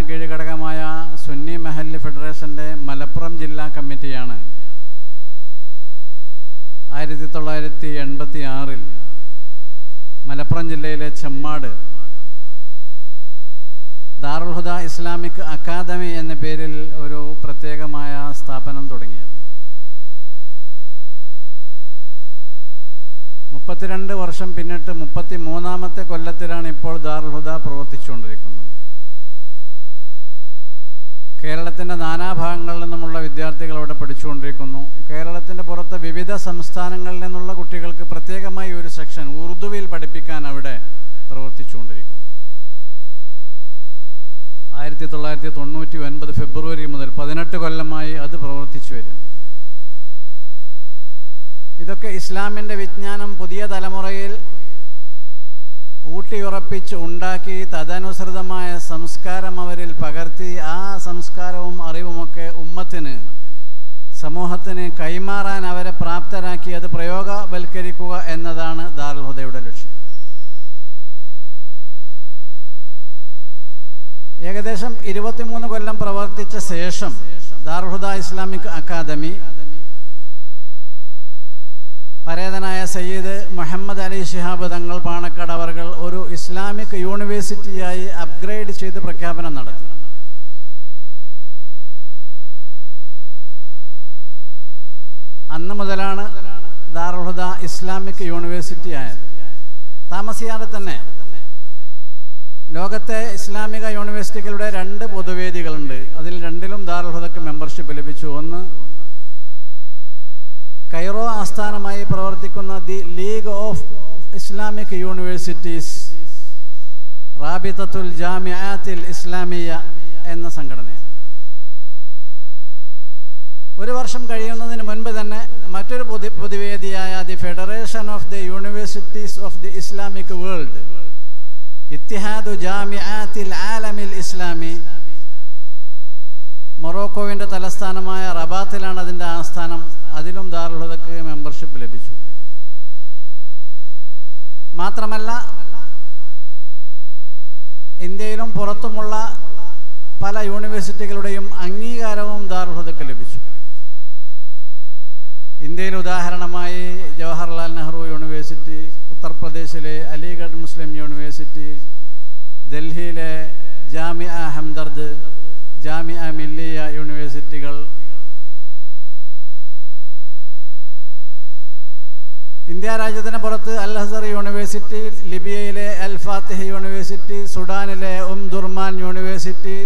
കീഴ് ഘടകമായ സുന്നി മഹല്ല് ഫെഡറേഷൻ്റെ മലപ്പുറം ജില്ലാ കമ്മിറ്റിയാണ് ആയിരത്തി തൊള്ളായിരത്തി എൺപത്തി ആറിൽ മലപ്പുറം ജില്ലയിലെ ചെമ്മാട് ദാറുൽ ഹുദ ഇസ്ലാമിക് അക്കാദമി എന്ന പേരിൽ ഒരു പ്രത്യേകമായ സ്ഥാപനം തുടങ്ങിയത് മുപ്പത്തിരണ്ട് വർഷം പിന്നിട്ട് മുപ്പത്തി മൂന്നാമത്തെ കൊല്ലത്തിലാണ് ഇപ്പോൾ ദാറുൽ ഹുദ പ്രവർത്തിച്ചുകൊണ്ടിരിക്കുന്നത് കേരളത്തിൻ്റെ നാനാഭാഗങ്ങളിൽ നിന്നുമുള്ള വിദ്യാർത്ഥികൾ അവിടെ പഠിച്ചുകൊണ്ടിരിക്കുന്നു കേരളത്തിൻ്റെ പുറത്ത് വിവിധ സംസ്ഥാനങ്ങളിൽ നിന്നുള്ള കുട്ടികൾക്ക് പ്രത്യേകമായി ഒരു സെക്ഷൻ ഉറുദുവിൽ പഠിപ്പിക്കാൻ അവിടെ പ്രവർത്തിച്ചുകൊണ്ടിരിക്കുന്നു ആയിരത്തി തൊള്ളായിരത്തി തൊണ്ണൂറ്റി ഒൻപത് ഫെബ്രുവരി മുതൽ പതിനെട്ട് കൊല്ലമായി അത് പ്രവർത്തിച്ചു വരും ഇതൊക്കെ ഇസ്ലാമിൻ്റെ വിജ്ഞാനം പുതിയ തലമുറയിൽ ഊട്ടിയുറപ്പിച്ച് ഉണ്ടാക്കി തദനുസൃതമായ സംസ്കാരം അവരിൽ പകർത്തി ആ സംസ്കാരവും അറിവുമൊക്കെ ഉമ്മത്തിന് സമൂഹത്തിന് കൈമാറാൻ അവരെ പ്രാപ്തരാക്കി അത് പ്രയോഗവൽക്കരിക്കുക എന്നതാണ് ദാറുൽ ഹുദയുടെ ലക്ഷ്യം ഏകദേശം ഇരുപത്തിമൂന്ന് കൊല്ലം പ്രവർത്തിച്ച ശേഷം ദാറുൽ ഹുദ ഇസ്ലാമിക് അക്കാദമി പരേതനായ സയ്യിദ് മുഹമ്മദ് അലി ശിഹാബ് തങ്ങൾ പാണക്കാട് അവർകൾ ഒരു ഇസ്ലാമിക് യൂണിവേഴ്സിറ്റിയായി അപ്ഗ്രേഡ് ചെയ്ത് പ്രഖ്യാപനം നടത്തി അന്ന് മുതലാണ് ദാറുൽ ഹുദ ഇസ്ലാമിക് യൂണിവേഴ്സിറ്റി ആയത് താമസിയാതെ തന്നെ ലോകത്തെ ഇസ്ലാമിക യൂണിവേഴ്സിറ്റികളുടെ രണ്ട് പൊതുവേദികളുണ്ട് അതിൽ രണ്ടിലും ദാറുൽ ഹുദക്ക് മെമ്പർഷിപ്പ് ലഭിച്ചു ഒന്ന് കൈറോ ആസ്ഥാനമായി പ്രവർത്തിക്കുന്ന the league of Islamic universities റാബിത്തത്തുൽ ജാമിയാത്തിൽ ഇസ്ലാമിയ എന്ന സംഘടനയാണ് ഒരു വർഷം കഴിയുന്നതിന് മുൻപ് തന്നെ മറ്റൊരു പൊതു പൊതുവേദിയായ the federation of the universities of the Islamic world ഇത്തിഹാദു ജാമിയാത്തിൽ ആലമിൽ ഇസ്ലാമി മൊറോക്കോവിൻ്റെ തലസ്ഥാനമായ റബാത്തിലാണ് അതിൻ്റെ ആസ്ഥാനം അതിലും ദാറുൽഹുദക്ക് മെമ്പർഷിപ്പ് ലഭിച്ചു മാത്രമല്ല ഇന്ത്യയിലും പുറത്തുമുള്ള പല യൂണിവേഴ്സിറ്റികളുടെയും അംഗീകാരവും ദാറുൽഹുദക്ക് ലഭിച്ചു ഇന്ത്യയിൽ ഉദാഹരണമായി ജവഹർലാൽ നെഹ്റു യൂണിവേഴ്സിറ്റി ഉത്തർപ്രദേശിലെ അലിഗഡ് മുസ്ലിം യൂണിവേഴ്സിറ്റി ഡൽഹിയിലെ ജാമിയ ഹംദർദ് ജാമിയ മില്ലിയ യൂണിവേഴ്സിറ്റികൾ ഇന്ത്യ രാജ്യത്തിന് പുറത്ത് അൽ ഹസർ യൂണിവേഴ്സിറ്റി ലിബിയയിലെ അൽ ഫാത്തിഹ് യൂണിവേഴ്സിറ്റി സുഡാനിലെ ഉം ദുർമാൻ യൂണിവേഴ്സിറ്റി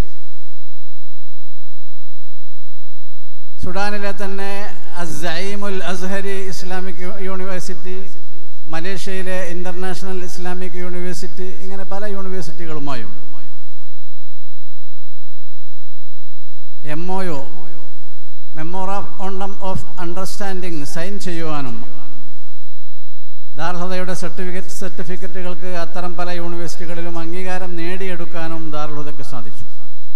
സുഡാനിലെ തന്നെ അസൈമുൽ അസ്ഹരി ഇസ്ലാമിക് യൂണിവേഴ്സിറ്റി മലേഷ്യയിലെ ഇന്റർനാഷണൽ ഇസ്ലാമിക് യൂണിവേഴ്സിറ്റി ഇങ്ങനെ പല യൂണിവേഴ്സിറ്റികളുമായും M O U memorandum of understanding sign ചെയ്യുവാനും ദാർഹുദയുടെ സർട്ടിഫിക്കറ്റ് സർട്ടിഫിക്കറ്റുകൾക്ക് അത്തരം പല യൂണിവേഴ്സിറ്റികളിലും അംഗീകാരം നേടിയെടുക്കാനും ദാർഹുദയ്ക്ക് സാധിച്ചു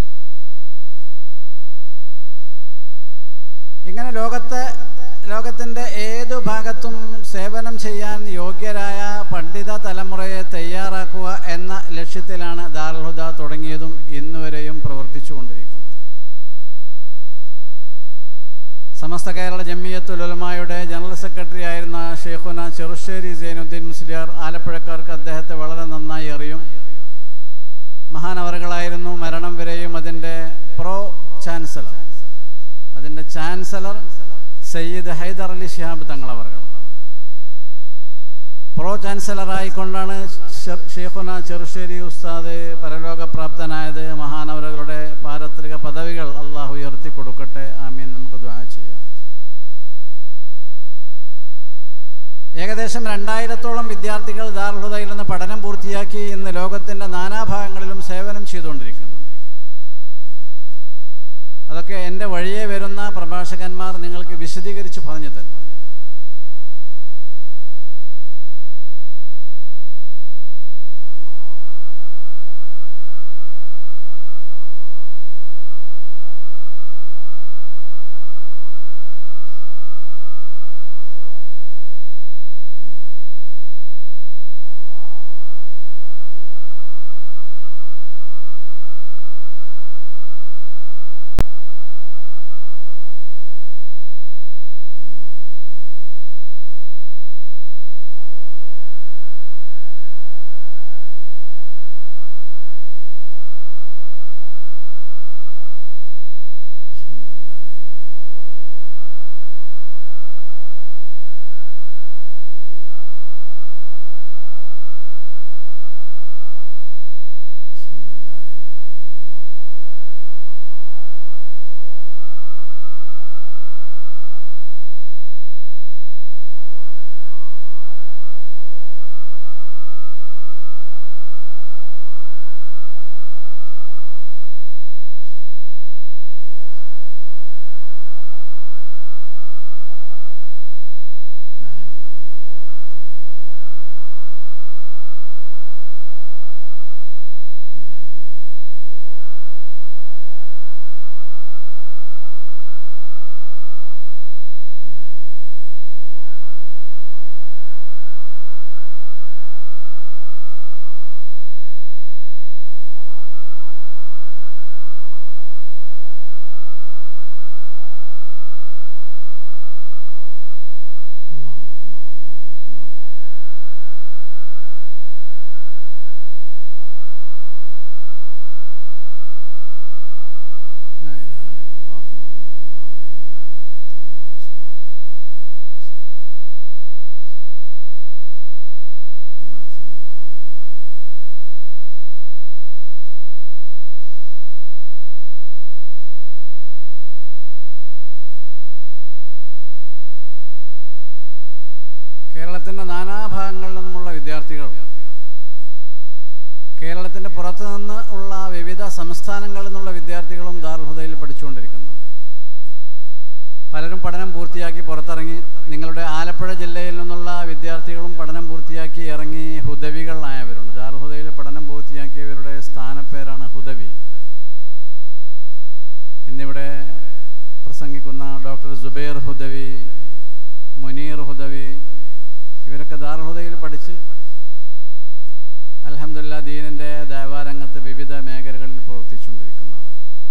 ഇങ്ങനെ ലോകത്തെ ലോകത്തിൻ്റെ ഏതു ഭാഗത്തും സേവനം ചെയ്യാൻ യോഗ്യരായ പണ്ഡിത തലമുറയെ തയ്യാറാക്കുക എന്ന ലക്ഷ്യത്തിലാണ് ദാർഹുദ തുടങ്ങിയതും ഇന്നുവരെയും പ്രവർത്തിച്ചു കൊണ്ടിരിക്കുന്നത് സമസ്ത കേരള ജമിയത്തുൽ ഉലമായുടെ ജനറൽ സെക്രട്ടറി ആയിരുന്ന ഷെയ്ഖുന ചെറുശ്ശേരി സൈനുദ്ദീൻ മുസ്ലിയാർ ആലപ്പുഴക്കാർക്ക് അദ്ദേഹത്തെ വളരെ നന്നായി അറിയും മഹാനവറുകളായിരുന്നു മരണം വരെയും അതിൻ്റെ പ്രോ ചാൻസലർ അതിൻ്റെ ചാൻസലർ സയ്യിദ് ഹൈദർ അലി ഷിഹാബ് തങ്ങളവറുകൾ പ്രോ ചാൻസലറായിക്കൊണ്ടാണ് ഷെയ്ഖുന ചെറുശ്ശേരി ഉസ്താദ് പരലോകപ്രാപ്തനായത് മഹാനവറുകളുടെ പാരത്രിക പദവികൾ അള്ളാഹു ഉയർത്തി കൊടുക്കട്ടെ ആമീൻ നമുക്ക് ദ്വാ ചെയ്യാം ഏകദേശം രണ്ടായിരത്തോളം വിദ്യാർത്ഥികൾ ദാർഹുദയിൽ നിന്ന് പഠനം പൂർത്തിയാക്കി ഇന്ന് ലോകത്തിൻ്റെ നാനാഭാഗങ്ങളിലും സേവനം ചെയ്തുകൊണ്ടിരിക്കുന്നു അതൊക്കെ എൻ്റെ വഴിയെ വരുന്ന പ്രഭാഷകന്മാർ നിങ്ങൾക്ക് വിശദീകരിച്ച് പറഞ്ഞു തരും ലോകത്തിൻ്റെ നാനാഭാഗങ്ങളിൽ നിന്നുമുള്ള വിദ്യാർത്ഥികൾ കേരളത്തിൻ്റെ പുറത്തു നിന്ന് ഉള്ള വിവിധ സംസ്ഥാനങ്ങളിൽ നിന്നുള്ള വിദ്യാർത്ഥികളും ദാർഹുദയിൽ പഠിച്ചുകൊണ്ടിരിക്കുന്നുണ്ട് പലരും പഠനം പൂർത്തിയാക്കി പുറത്തിറങ്ങി നിങ്ങളുടെ ആലപ്പുഴ ജില്ലയിൽ നിന്നുള്ള വിദ്യാർത്ഥികളും പഠനം പൂർത്തിയാക്കി ഇറങ്ങി ഹുദവികൾ ആയവരുണ്ട് ദാർഹുദയിൽ പഠനം പൂർത്തിയാക്കിയവരുടെ സ്ഥാനപ്പേരാണ് ഹുദവി ഇന്നിവിടെ പ്രസംഗിക്കുന്ന ഡോക്ടർ സുബൈർ ഹുദവി മുനീർ ഹുദവി ഇവരൊക്കെ ദാർഹുദയിൽ പഠിച്ച് അലഹമില്ല ദീനിൻ്റെ ദേവാരംഗത്ത് വിവിധ മേഖലകളിൽ പ്രവർത്തിച്ചുകൊണ്ടിരിക്കുന്ന ആളുകൾ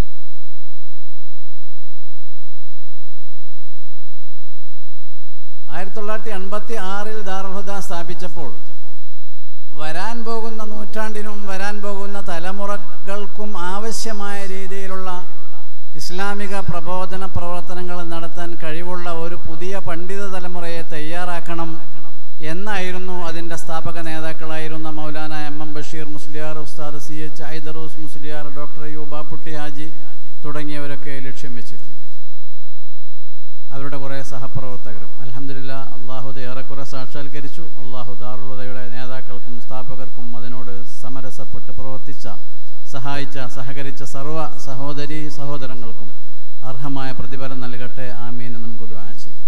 ആയിരത്തി തൊള്ളായിരത്തി അൻപത്തി ആറിൽ ദാർഹുദ സ്ഥാപിച്ചപ്പോൾ വരാൻ പോകുന്ന നൂറ്റാണ്ടിനും വരാൻ പോകുന്ന തലമുറകൾക്കും ആവശ്യമായ രീതിയിലുള്ള ഇസ്ലാമിക പ്രബോധന പ്രവർത്തനങ്ങൾ നടത്താൻ കഴിവുള്ള ഒരു പുതിയ പണ്ഡിത തലമുറയെ തയ്യാറാക്കണം എന്നായിരുന്നു അതിൻ്റെ സ്ഥാപക നേതാക്കളായിരുന്ന Maulana M M Basheer Musliyar Ustad C H Aidarus Musliyar doctor U Bapputty Haji തുടങ്ങിയവരൊക്കെ ലക്ഷ്യം വെച്ചിരുന്നു അവരുടെ കുറേ സഹപ്രവർത്തകരും അലഹമില്ല അള്ളാഹുദ ഏറെക്കുറെ സാക്ഷാത്കരിച്ചു അള്ളാഹു ദാറുദയുടെ നേതാക്കൾക്കും സ്ഥാപകർക്കും അതിനോട് സമരസപ്പെട്ട് പ്രവർത്തിച്ച സഹായിച്ച സഹകരിച്ച സർവ്വ സഹോദരി സഹോദരങ്ങൾക്കും അർഹമായ പ്രതിഫലം നൽകട്ടെ ആമീൻ എന്ന് നമുക്ക് ദ്വാ ചെയ്യാം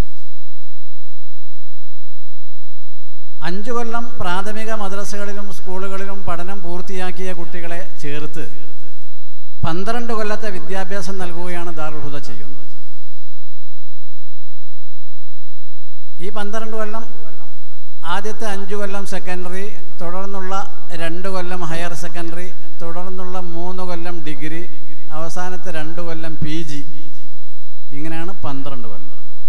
അഞ്ചു കൊല്ലം പ്രാഥമിക മദ്രസകളിലും സ്കൂളുകളിലും പഠനം പൂർത്തിയാക്കിയ കുട്ടികളെ ചേർത്ത് പന്ത്രണ്ട് കൊല്ലത്തെ വിദ്യാഭ്യാസം നൽകുകയാണ് ദാറുഹുദ ചെയ്യുന്നത് ഈ പന്ത്രണ്ട് കൊല്ലം ആദ്യത്തെ അഞ്ചു കൊല്ലം സെക്കൻഡറി തുടർന്നുള്ള രണ്ട് കൊല്ലം ഹയർ സെക്കൻഡറി തുടർന്നുള്ള മൂന്ന് കൊല്ലം ഡിഗ്രി അവസാനത്തെ രണ്ട് കൊല്ലം പി ജി ഇങ്ങനെയാണ് പന്ത്രണ്ട് കൊല്ലം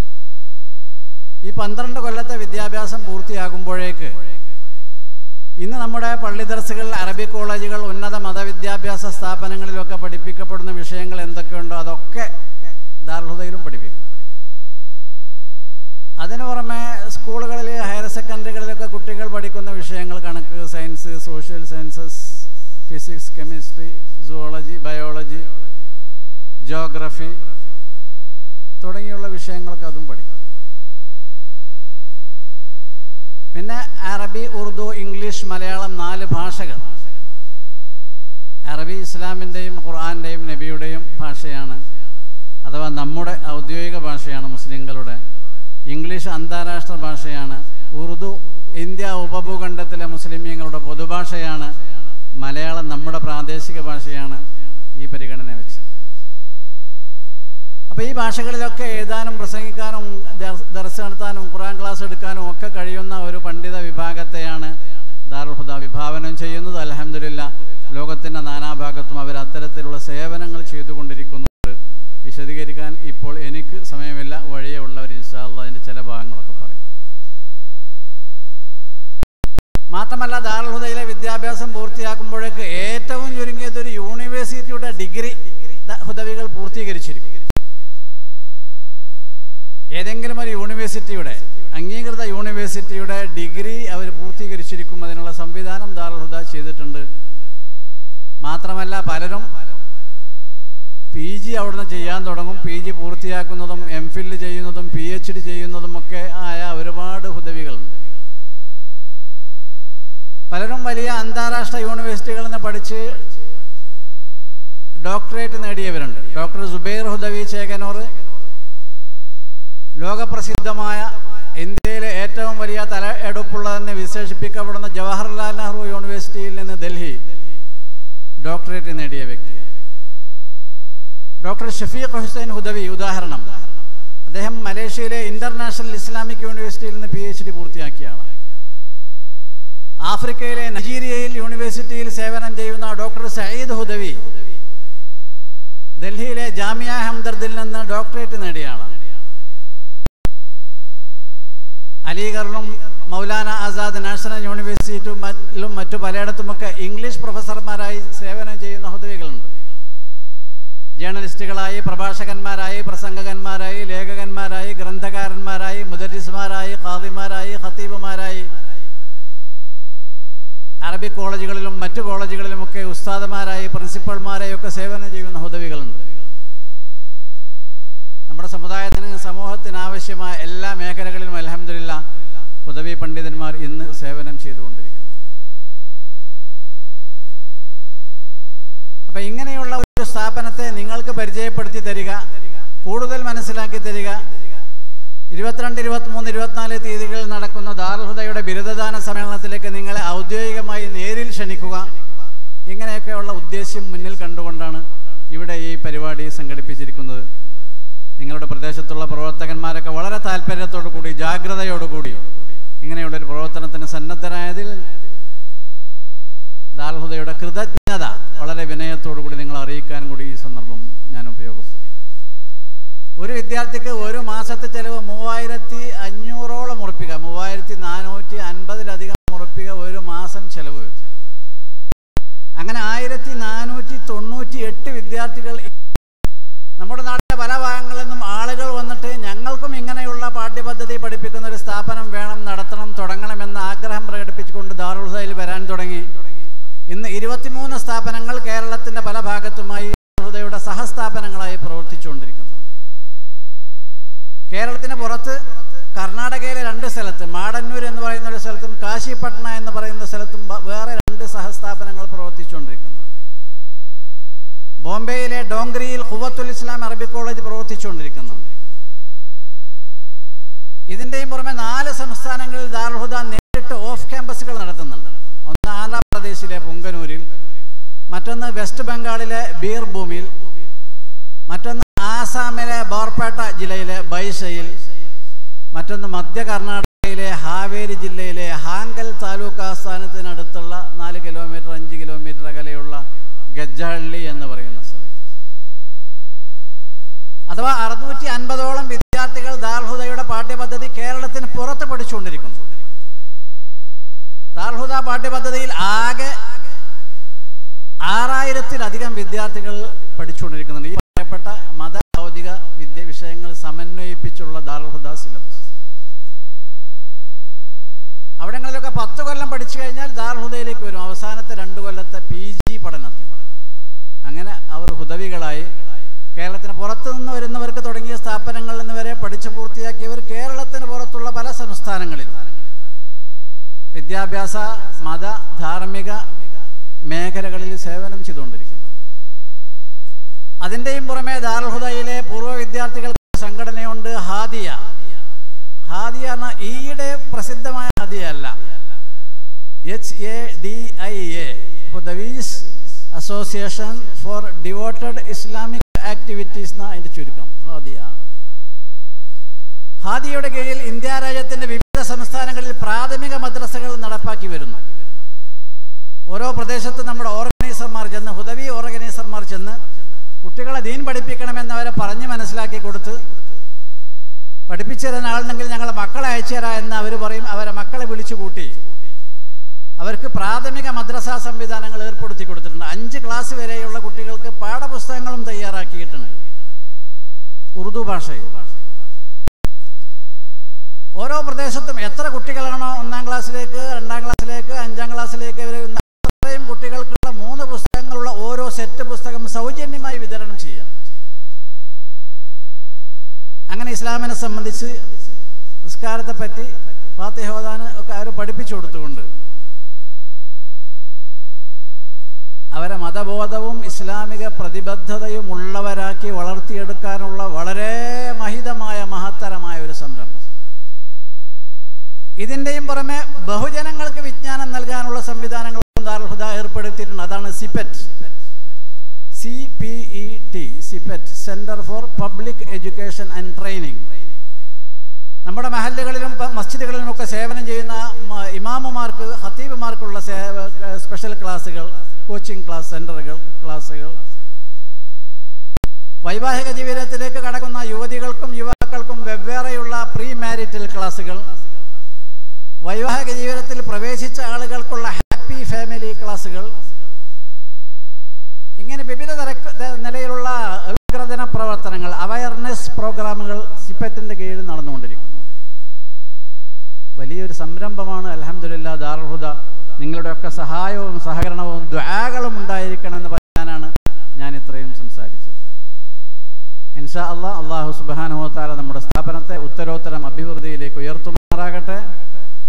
ഈ പന്ത്രണ്ട് കൊല്ലത്തെ വിദ്യാഭ്യാസം പൂർത്തിയാകുമ്പോഴേക്ക് ഇന്ന് നമ്മുടെ പള്ളി ദർസുകൾ അറബി കോളേജുകൾ ഉന്നത മതവിദ്യാഭ്യാസ സ്ഥാപനങ്ങളിലൊക്കെ പഠിപ്പിക്കപ്പെടുന്ന വിഷയങ്ങൾ എന്തൊക്കെയുണ്ടോ അതൊക്കെ ദാർഹുദയിലും പഠിപ്പിക്കും അതിനു പുറമെ സ്കൂളുകളിൽ ഹയർ സെക്കൻഡറികളിലൊക്കെ കുട്ടികൾ പഠിക്കുന്ന വിഷയങ്ങൾ കണക്ക് science social sciences physics chemistry zoology biology geography തുടങ്ങിയുള്ള വിഷയങ്ങളൊക്കെ അതും പഠിക്കും പിന്നെ അറബി ഉറുദു ഇംഗ്ലീഷ് മലയാളം നാല് ഭാഷകൾ അറബി ഇസ്ലാമിൻ്റെയും ഖുർആാൻ്റെയും നബിയുടെയും ഭാഷയാണ് അഥവാ നമ്മുടെ ഔദ്യോഗിക ഭാഷയാണ് മുസ്ലിങ്ങളുടെ ഇംഗ്ലീഷ് അന്താരാഷ്ട്ര ഭാഷയാണ് ഉറുദു ഇന്ത്യ ഉപഭൂഖണ്ഡത്തിലെ മുസ്ലിമീങ്ങളുടെ പൊതുഭാഷയാണ് മലയാളം നമ്മുടെ പ്രാദേശിക ഭാഷയാണ് ഈ പരിഗണന വെച്ച് അപ്പോൾ ഈ ഭാഷകളിലൊക്കെ എഴുതാനും പ്രസംഗിക്കാനും ദർശ നടത്താനും ഖുറാൻ ക്ലാസ് എടുക്കാനും ഒക്കെ കഴിയുന്ന ഒരു പണ്ഡിത വിഭാഗത്തെയാണ് ദാറുൽഹുദ വിഭാവനം ചെയ്യുന്നത് അലഹമില്ല ലോകത്തിൻ്റെ നാനാഭാഗത്തും അവർ അത്തരത്തിലുള്ള സേവനങ്ങൾ ചെയ്തുകൊണ്ടിരിക്കുന്നുണ്ട് വിശദീകരിക്കാൻ ഇപ്പോൾ എനിക്ക് സമയമില്ല വഴിയേ ഉള്ളവർ ഇൻഷാല്ല അതിൻ്റെ ചില ഭാഗങ്ങളൊക്കെ പറയും മാത്രമല്ല ദാറുൽഹുദയിലെ വിദ്യാഭ്യാസം പൂർത്തിയാക്കുമ്പോഴേക്ക് ഏറ്റവും ചുരുങ്ങിയത് ഒരു യൂണിവേഴ്സിറ്റിയുടെ ഡിഗ്രി ഹുദവികൾ പൂർത്തീകരിച്ചിരിക്കും ഏതെങ്കിലും ഒരു യൂണിവേഴ്സിറ്റിയുടെ അംഗീകൃത യൂണിവേഴ്സിറ്റിയുടെ ഡിഗ്രി അവർ പൂർത്തീകരിച്ചിരിക്കും അതിനുള്ള സംവിധാനം ദാറുൽഹുദ ചെയ്തിട്ടുണ്ട് മാത്രമല്ല പലരും പി ജി അവിടുന്ന് ചെയ്യാൻ തുടങ്ങും പി ജി പൂർത്തിയാക്കുന്നതും എം ഫിൽ ചെയ്യുന്നതും പി എച്ച് ഡി ചെയ്യുന്നതും ഒക്കെ ആയ ഒരുപാട് ഹുദവികളുണ്ട് പലരും വലിയ അന്താരാഷ്ട്ര യൂണിവേഴ്സിറ്റികളിൽ നിന്ന് പഠിച്ച് ഡോക്ടറേറ്റ് നേടിയവരുണ്ട് ഡോക്ടർ സുബൈർ ഹുദവി ചേകനൂർ ലോകപ്രസിദ്ധമായ ഇന്ത്യയിലെ ഏറ്റവും വലിയ തല എടുപ്പുള്ളതെന്ന് വിശേഷിപ്പിക്കപ്പെടുന്ന ജവഹർലാൽ നെഹ്റു യൂണിവേഴ്സിറ്റിയിൽ നിന്ന് ഡൽഹി ഡോക്ടറേറ്റ് നേടിയ വ്യക്തിയാണ് ഡോക്ടർ ഷഫീഖ് ഹുസൈൻ ഹുദവി ഉദാഹരണം അദ്ദേഹം മലേഷ്യയിലെ ഇന്റർനാഷണൽ ഇസ്ലാമിക് യൂണിവേഴ്സിറ്റിയിൽ നിന്ന് പി എച്ച് ഡി പൂർത്തിയാക്കിയാണ് ആഫ്രിക്കയിലെ നജീരിയയിൽ യൂണിവേഴ്സിറ്റിയിൽ സേവനം ചെയ്യുന്ന ഡോക്ടർ സയ്യിദ് ഹുദവി ഡൽഹിയിലെ ജാമിയ ഹംദർദിൽ നിന്ന് ഡോക്ടറേറ്റ് നേടിയാണ് അലീഗറിലും മൗലാന ആസാദ് നാഷണൽ യൂണിവേഴ്സിറ്റിയിലും മറ്റു പലയിടത്തുമൊക്കെ ഇംഗ്ലീഷ് പ്രൊഫസർമാരായി സേവനം ചെയ്യുന്ന ഹുദവികളുണ്ട് ജേർണലിസ്റ്റുകളായി പ്രഭാഷകന്മാരായി പ്രസംഗകന്മാരായി ലേഖകന്മാരായി ഗ്രന്ഥകാരന്മാരായി മുദരിസ്മാരായി ഖാദിമാരായി ഖത്തീബുമാരായി അറബി കോളേജുകളിലും മറ്റു കോളേജുകളിലുമൊക്കെ ഉസ്താദമാരായി പ്രിൻസിപ്പൽമാരായി ഒക്കെ സേവനം ചെയ്യുന്ന ഹുദവികളുണ്ട് നമ്മുടെ സമുദായത്തിന് സമൂഹത്തിന് ആവശ്യമായ എല്ലാ മേഖലകളിലും അലഹമില്ല ഹുദവി പണ്ഡിതന്മാർ ഇന്ന് സേവനം ചെയ്തുകൊണ്ടിരിക്കുന്നു അപ്പം ഇങ്ങനെയുള്ള ഒരു സ്ഥാപനത്തെ നിങ്ങൾക്ക് പരിചയപ്പെടുത്തി തരിക കൂടുതൽ മനസ്സിലാക്കി തരിക ഇരുപത്തിരണ്ട് ഇരുപത്തിമൂന്ന് ഇരുപത്തിനാല് തീയതികളിൽ നടക്കുന്ന ദാർഹുദയുടെ ബിരുദദാന സമ്മേളനത്തിലേക്ക് നിങ്ങളെ ഔദ്യോഗികമായി നേരിൽ ക്ഷണിക്കുക ഇങ്ങനെയൊക്കെയുള്ള ഉദ്ദേശ്യം മുന്നിൽ കണ്ടുകൊണ്ടാണ് ഇവിടെ ഈ പരിപാടി സംഘടിപ്പിച്ചിരിക്കുന്നത് നിങ്ങളുടെ പ്രദേശത്തുള്ള പ്രവർത്തകന്മാരൊക്കെ വളരെ താല്പര്യത്തോടു കൂടി ജാഗ്രതയോടുകൂടി ഇങ്ങനെയുള്ളൊരു പ്രവർത്തനത്തിന് സന്നദ്ധരായതിൽ ദാർഹുദയുടെ കൃതജ്ഞത വളരെ വിനയത്തോടു കൂടി നിങ്ങൾ അറിയിക്കാൻ കൂടി ഈ സന്ദർഭം ഞാൻ ഉപയോഗം ഒരു വിദ്യാർത്ഥിക്ക് ഒരു മാസത്തെ ചെലവ് മൂവായിരത്തി അഞ്ഞൂറോളം ഉറപ്പിക മൂവായിരത്തി നാനൂറ്റി അൻപതിലധികം ഉറപ്പിക ഒരു മാസം ചെലവ് അങ്ങനെ ആയിരത്തി നാനൂറ്റി തൊണ്ണൂറ്റി എട്ട് വിദ്യാർത്ഥികൾ നമ്മുടെ നാട്ടിലെ പല ഭാഗങ്ങളിൽ നിന്നും ആളുകൾ വന്നിട്ട് ഞങ്ങൾക്കും ഇങ്ങനെയുള്ള പാഠ്യപദ്ധതി പഠിപ്പിക്കുന്ന ഒരു സ്ഥാപനം വേണം നടത്തണം തുടങ്ങണമെന്ന ആഗ്രഹം പ്രകടിപ്പിച്ചുകൊണ്ട് ദാറുൽഹയിൽ വരാൻ തുടങ്ങി ഇന്ന് ഇരുപത്തിമൂന്ന് സ്ഥാപനങ്ങൾ കേരളത്തിന്റെ പല ഭാഗത്തുമായി ദാറുൽഹുദയുടെ സഹസ്ഥാപനങ്ങളായി പ്രവർത്തിച്ചുകൊണ്ടിരിക്കുന്നു കേരളത്തിന് പുറത്ത് കർണാടകയിലെ രണ്ട് സ്ഥലത്ത് മാടന്നൂർ എന്ന് പറയുന്ന ഒരു സ്ഥലത്തും കാശിപട്ന എന്ന് പറയുന്ന സ്ഥലത്തും ബ- വേറെ രണ്ട് സഹസ്ഥാപനങ്ങൾ പ്രവർത്തിച്ചുകൊണ്ടിരിക്കുന്നു ബോംബെയിലെ ഡോങ്കരിയിൽ ഖുവത്തുൽ ഇസ്ലാം അറബി കോളേജ് പ്രവർത്തിച്ചുകൊണ്ടിരിക്കുന്നുണ്ട് ഇതിന്റെയും പുറമെ നാല് സംസ്ഥാനങ്ങളിൽ ദാർഹുദ നേരിട്ട് ഓഫ് ക്യാമ്പസുകൾ നടത്തുന്നുണ്ട് ഒന്ന് ആന്ധ്രാപ്രദേശിലെ പുങ്കനൂരിൽ മറ്റൊന്ന് വെസ്റ്റ് ബംഗാളിലെ ബീർഭൂമിൽ മറ്റൊന്ന് ആസാമിലെ ബോർപേട്ട ജില്ലയിലെ ബൈഷയിൽ മറ്റൊന്ന് മധ്യ കർണാടകയിലെ ഹാവേരി ജില്ലയിലെ ഹാങ്കൽ താലൂക്ക് ആസ്ഥാനത്തിനടുത്തുള്ള നാല് കിലോമീറ്റർ അഞ്ച് കിലോമീറ്റർ അകലെയുള്ള ഗജ്ജഹള്ളി എന്ന് പറയുന്ന സ്ഥലം അഥവാ അറുന്നൂറ്റി അൻപതോളം വിദ്യാർത്ഥികൾ ദാർഹുദയുടെ പാഠ്യപദ്ധതി കേരളത്തിന് പുറത്ത് പഠിച്ചുകൊണ്ടിരിക്കുന്നു ദാർഹുദ പാഠ്യപദ്ധതിയിൽ ആകെ ആറായിരത്തിലധികം വിദ്യാർത്ഥികൾ പഠിച്ചുകൊണ്ടിരിക്കുന്നുണ്ട് ഈ പറയപ്പെട്ട മത ഭൗതിക വിദ്യ വിഷയങ്ങൾ സമന്വയിപ്പിച്ചുള്ള ദാർഹുദ സിലബസ് അവിടങ്ങളിലൊക്കെ പത്ത് കൊല്ലം പഠിച്ചു കഴിഞ്ഞാൽ ദാർഹുദയിലേക്ക് വരും അവസാനത്തെ രണ്ട് കൊല്ലത്തെ പി ജി പഠനത്തിൽ അങ്ങനെ അവർ ഹുദവികളായി കേരളത്തിന് പുറത്തു നിന്ന് വരുന്നവർക്ക് തുടങ്ങിയ സ്ഥാപനങ്ങളിൽ നിന്ന് വരെ പഠിച്ചു പൂർത്തിയാക്കിയവർ കേരളത്തിന് പുറത്തുള്ള പല സംസ്ഥാനങ്ങളിലും വിദ്യാഭ്യാസ മത ധാർമ്മിക മേഖലകളിൽ സേവനം ചെയ്തുകൊണ്ടിരിക്കുന്നു അതിൻ്റെയും പുറമെ ദാർഹുദയിലെ പൂർവ്വ വിദ്യാർത്ഥികൾക്ക് സംഘടനയുണ്ട് ഹാദിയ ഹാദിയ എന്ന ഈയിടെ പ്രസിദ്ധമായ ഹാദിയ അല്ല H A D I A Hudawis association for devoted Islamic activities എന്ന അതിൻ്റെ ചുരുക്കം ഹാദിയ ഹാദിയയുടെ കീഴിൽ ഇന്ത്യ രാജ്യത്തിന്റെ വിവിധ സംസ്ഥാനങ്ങളിൽ പ്രാഥമിക മദ്രസകൾ നടപ്പാക്കി വരുന്നു ഓരോ പ്രദേശത്ത് നമ്മുടെ ഓർഗനൈസർമാർ ചെന്ന് ഹുദവി ഓർഗനൈസർമാർ ചെന്ന് കുട്ടികളെ ദീൻ പഠിപ്പിക്കണമെന്ന് അവരെ പറഞ്ഞ് മനസ്സിലാക്കി കൊടുത്ത് പഠിപ്പിച്ചു തരാൻ ആളുണ്ടെങ്കിൽ ഞങ്ങളെ മക്കളെ അയച്ചു തരാം എന്ന് അവർ പറയും അവരെ മക്കളെ വിളിച്ചു കൂട്ടി അവർക്ക് പ്രാഥമിക മദ്രസ സംവിധാനങ്ങൾ ഏർപ്പെടുത്തി കൊടുത്തിട്ടുണ്ട് അഞ്ച് ക്ലാസ് വരെയുള്ള കുട്ടികൾക്ക് പാഠപുസ്തകങ്ങളും തയ്യാറാക്കിയിട്ടുണ്ട് ഉറുദു ഭാഷയിൽ ഓരോ പ്രദേശത്തും എത്ര കുട്ടികളാണോ ഒന്നാം ക്ലാസ്സിലേക്ക് രണ്ടാം ക്ലാസ്സിലേക്ക് അഞ്ചാം ക്ലാസ്സിലേക്ക് ഇവർ അത്രയും കുട്ടികൾക്കുള്ള മൂന്ന് പുസ്തകങ്ങളുള്ള ഓരോ സെറ്റ് പുസ്തകം സൗജന്യമായി വിതരണം ചെയ്യാം അങ്ങനെ ഇസ്ലാമിനെ സംബന്ധിച്ച് നിസ്കാരത്തെ പറ്റി ഫാത്തിഹോദാന് ഒക്കെ അവർ പഠിപ്പിച്ചു കൊടുത്തുകൊണ്ട് അവരെ മതബോധവും ഇസ്ലാമിക പ്രതിബദ്ധതയും ഉള്ളവരാക്കി വളർത്തിയെടുക്കാനുള്ള വളരെ മഹിതമായ മഹത്തരമായ ഒരു സംരംഭം ഇതിന്റെയും പുറമെ ബഹുജനങ്ങൾക്ക് വിജ്ഞാനം നൽകാനുള്ള സംവിധാനങ്ങളും ദാർഹുദ ഏർപ്പെടുത്തിയിട്ടുണ്ട് അതാണ് CPET C P E T CPET centre for public education and training നമ്മുടെ മഹല്ലുകളിലും പ- മസ്ജിദുകളിലും ഒക്കെ സേവനം ചെയ്യുന്ന മ- ഇമാമുമാർക്ക് ഹത്തീബുമാർക്കുള്ള സേവ- സ്പെഷ്യൽ ക്ലാസ്സുകൾ കോച്ചിങ് ക്ലാസ് സെന്ററുകൾ ക്ലാസ്സുകൾ വൈവാഹിക ജീവിതത്തിലേക്ക് കടക്കുന്ന യുവതികൾക്കും യുവാക്കൾക്കും വെവ്വേറെയുള്ള പ്രീ മാരിറ്റൽ ക്ലാസ്സുകൾ വൈവാഹിക ജീവിതത്തിൽ പ്രവേശിച്ച ആളുകൾക്കുള്ള ഹാപ്പി ഫാമിലി ക്ലാസ്സുകൾ ഇങ്ങനെ വിവിധ തരക്ക- ത- നിലയിലുള്ള ഉദ്ഗ്രഥന പ്രവർത്തനങ്ങൾ അവയർനെസ് പ്രോഗ്രാമുകൾ സിപ്പറ്റിന്റെ കീഴിൽ നടന്നുകൊണ്ടിരിക്കുന്നു വലിയൊരു സംരംഭമാണ് അലഹമില്ല ദാർഹുദ നിങ്ങളുടെയൊക്കെ സഹായവും സഹകരണവും ദ്വാകളും ഉണ്ടായിരിക്കണം എന്ന് പറയാനാണ് ഞാൻ ഇത്രയും സംസാരിച്ചത് ഇൻഷാ അള്ളാഹ് അള്ളാഹു സുബാനുഹോത്താല നമ്മുടെ സ്ഥാപനത്തെ ഉത്തരോത്തരം അഭിവൃദ്ധിയിലേക്ക് ഉയർത്തുമാറാകട്ടെ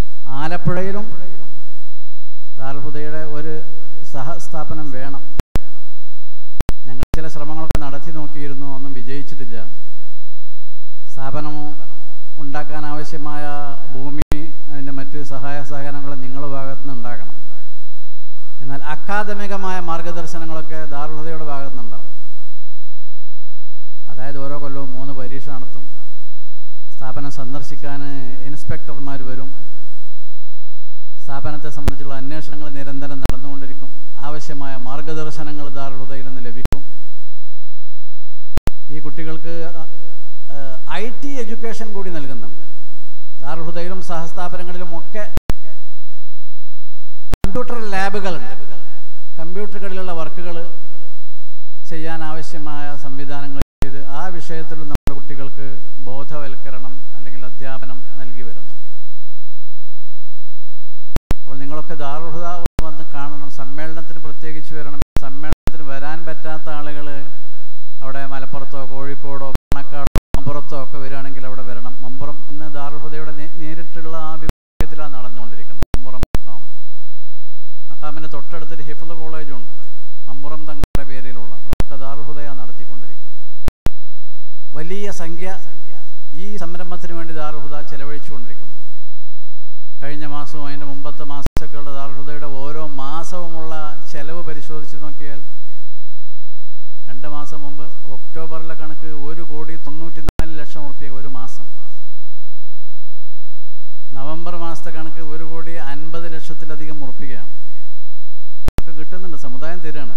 ആലപ്പുഴയിലും ദാർഹുദയുടെ ഒരു സഹസ്ഥാപനം വേണം ഞങ്ങൾ ചില ശ്രമങ്ങളൊക്കെ നടത്തി നോക്കിയിരുന്നു ഒന്നും വിജയിച്ചിട്ടില്ല സ്ഥാപനം ഉണ്ടാക്കാൻ ആവശ്യമായ ഭൂമി അതിൻ്റെ മറ്റ് സഹായ സഹകരണങ്ങൾ നിങ്ങളുടെ ഭാഗത്തു നിന്ന് ഉണ്ടാക്കണം എന്നാൽ അക്കാദമികമായ മാർഗദർശനങ്ങളൊക്കെ ദാർഹുദയുടെ ഭാഗത്തു നിന്നുണ്ടാവും അതായത് ഓരോ കൊല്ലവും മൂന്ന് പരീക്ഷ നടത്തും സ്ഥാപനം സന്ദർശിക്കാൻ ഇൻസ്പെക്ടർമാർ വരും സ്ഥാപനത്തെ സംബന്ധിച്ചുള്ള അന്വേഷണങ്ങൾ നിരന്തരം നടന്നുകൊണ്ടിരിക്കും ആവശ്യമായ മാർഗദർശനങ്ങൾ ദാർഹുദയിൽ നിന്ന് ലഭിക്കും ഈ കുട്ടികൾക്ക് ഐ ടി എഡ്യൂക്കേഷൻ കൂടി നൽകുന്നുണ്ട് ദാർഹുദയിലും സഹസ്ഥാപനങ്ങളിലും ഒക്കെ കമ്പ്യൂട്ടർ ലാബുകളുണ്ട് കമ്പ്യൂട്ടറുകളിലുള്ള വർക്കുകൾ ചെയ്യാൻ ആവശ്യമായ സംവിധാനങ്ങൾ ചെയ്ത് ആ വിഷയത്തിൽ നമ്മുടെ കുട്ടികൾക്ക് ബോധവൽക്കരണം അല്ലെങ്കിൽ അധ്യാപനം നൽകി വരുന്നു അപ്പോൾ നിങ്ങളൊക്കെ ദാർഹുദ വന്ന് കാണണം സമ്മേളനത്തിന് പ്രത്യേകിച്ച് വരണം സമ്മേളനത്തിന് വരാൻ പറ്റാത്ത ആളുകൾ അവിടെ മലപ്പുറത്തോ കോഴിക്കോടോ പാണക്കാടോ മമ്പുറത്തോ ഒക്കെ വരികയാണെങ്കിൽ അവിടെ വരണം മമ്പുറം ഇന്ന് ദാർഹുദയുടെ നേ- നേരിട്ടുള്ള ആ വിഭാഗത്തിലാണ് നടന്നുകൊണ്ടിരിക്കുന്നത് മമ്പുറം മഖാം മഖാമിൻ്റെ തൊട്ടടുത്തൊരു ഹിഫ്ള് കോളേജും ഉണ്ട് മമ്പുറം തങ്ങളുടെ പേരിലുള്ള അതൊക്കെ ദാർഹുദയാണ് നടത്തിക്കൊണ്ടിരിക്കുന്നത് വലിയ സംഖ്യ ഈ സംരംഭത്തിന് വേണ്ടി ദാർഹുദ ചെലവഴിച്ചുകൊണ്ടിരിക്കുന്നു കഴിഞ്ഞ മാസവും അതിൻ്റെ മുമ്പത്തെ മാസമൊക്കെയുള്ള ദാർഹുദയുടെ ഓരോ മാസവുമുള്ള ചെലവ് പരിശോധിച്ച് നോക്കിയാൽ രണ്ട് മാസം മുമ്പ് ഒക്ടോബറിലെ കണക്ക് ഒരു കോടി തൊണ്ണൂറ്റിനാല് ലക്ഷം റുപ്യ ഒരു മാസം നവംബർ മാസത്തെ കണക്ക് ഒരു കോടി അൻപത് ലക്ഷത്തിലധികം ഉറപ്പിക്കുകയാണ് അതൊക്കെ കിട്ടുന്നുണ്ട് സമുദായം തരാണ്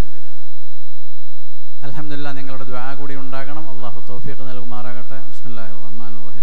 അലഹമില്ല നിങ്ങളുടെ ദ്വാ കൂടി ഉണ്ടാകണം അള്ളാഹു തൗഫീഖ് നൽകുമാറാകട്ടെ ബിസ്മില്ലാഹിർ റഹ്മാനിർ റഹീം